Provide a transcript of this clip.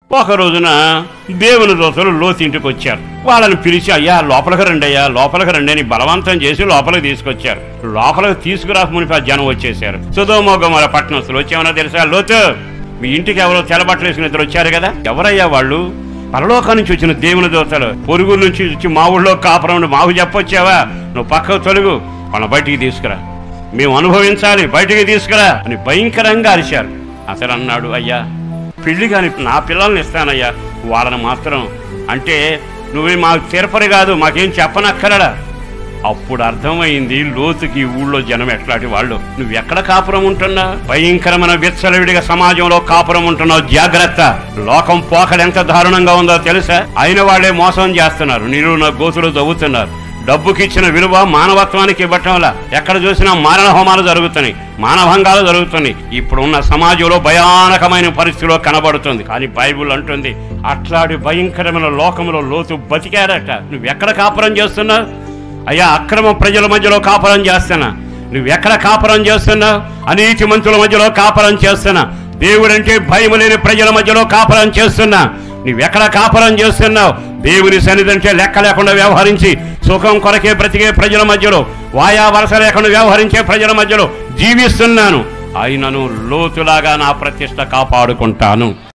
ఒక రోజున దేవుని దోతలు లోతింటికి వచ్చారు వాళ్ళని పిలిచి అయ్యా లోపలికి రండి అయ్యా లోపలికి రండి అని బలవంతం చేసి లోపలికి తీసుకొచ్చారు లోపలికి తీసుకురాకమునిపి ఆ జనం వచ్చేసారు సుధోమోగమల పట్టణస్తులు వచ్చేమన్నా తెలుసా లోతు మీ ఇంటికి ఎవరో తెల్లబట్టలు వేసుకుని ఇద్దరు వచ్చారు కదా ఎవరయ్యా వాళ్ళు పరలోకం నుంచి వచ్చిన దేవుని దోతలు పొరుగు నుంచి వచ్చి మా ఊళ్ళో కాపురం ఉండి మాకు చెప్పొచ్చావా నువ్వు పక్కకు తొలుగు వాళ్ళ బయటికి తీసుకురా మేము అనుభవించాలి బయటికి తీసుకురా అని భయంకరంగా అరిశారు అసలు అన్నాడు అయ్యా పెళ్లి కాని నా పిల్లల్ని ఇస్తానయ్యా వాళ్ళని మాత్రం అంటే నువ్వే మాకు తీర్పరి కాదు మాకేం చెప్పనక్కరడా అప్పుడు అర్థమైంది లోతుకి ఈ ఊళ్ళో జనం ఎట్లాంటి వాళ్ళు నువ్వు ఎక్కడ కాపురం ఉంటున్నా భయంకరమైన విచ్చలవిడిగా సమాజంలో కాపురం ఉంటున్నావు జాగ్రత్త లోకం పోకడ ఎంత దారుణంగా ఉందో తెలుసా అయిన వాళ్ళే మోసం చేస్తున్నారు నిలువున గోతులు దవ్వుతున్నారు డబ్బుకి ఇచ్చిన విలువ మానవత్వానికి ఇవ్వటం వల్ల ఎక్కడ చూసినా మారణ హోమాలు జరుగుతున్నాయి మానభంగాలు జరుగుతున్నాయి ఇప్పుడు ఉన్న సమాజంలో భయానకమైన పరిస్థితిలో కనబడుతుంది కానీ బైబుల్ అంటుంది అట్లాంటి భయంకరమైన లోకంలో లోతు బతికారట నువ్వు ఎక్కడ కాపురం చేస్తున్నావు అయ్యా అక్రమ ప్రజల మధ్యలో కాపురం చేస్తున్నా నువ్వు ఎక్కడ కాపురం చేస్తున్నావు అనీతి మంతుల మధ్యలో కాపురం చేస్తున్నా దేవుడంటే భయం లేని ప్రజల మధ్యలో కాపురం చేస్తున్నా నువ్వెక్కడ కాపురం చేస్తున్నావు దేవుని సన్నిధంటే లెక్క లేకుండా వ్యవహరించి సుఖం కొరకే బ్రతికే ప్రజల మధ్యలో వాయా వరస లేకుండా వ్యవహరించే ప్రజల మధ్యలో జీవిస్తున్నాను అయినను లోతులాగా నా ప్రతిష్ట కాపాడుకుంటాను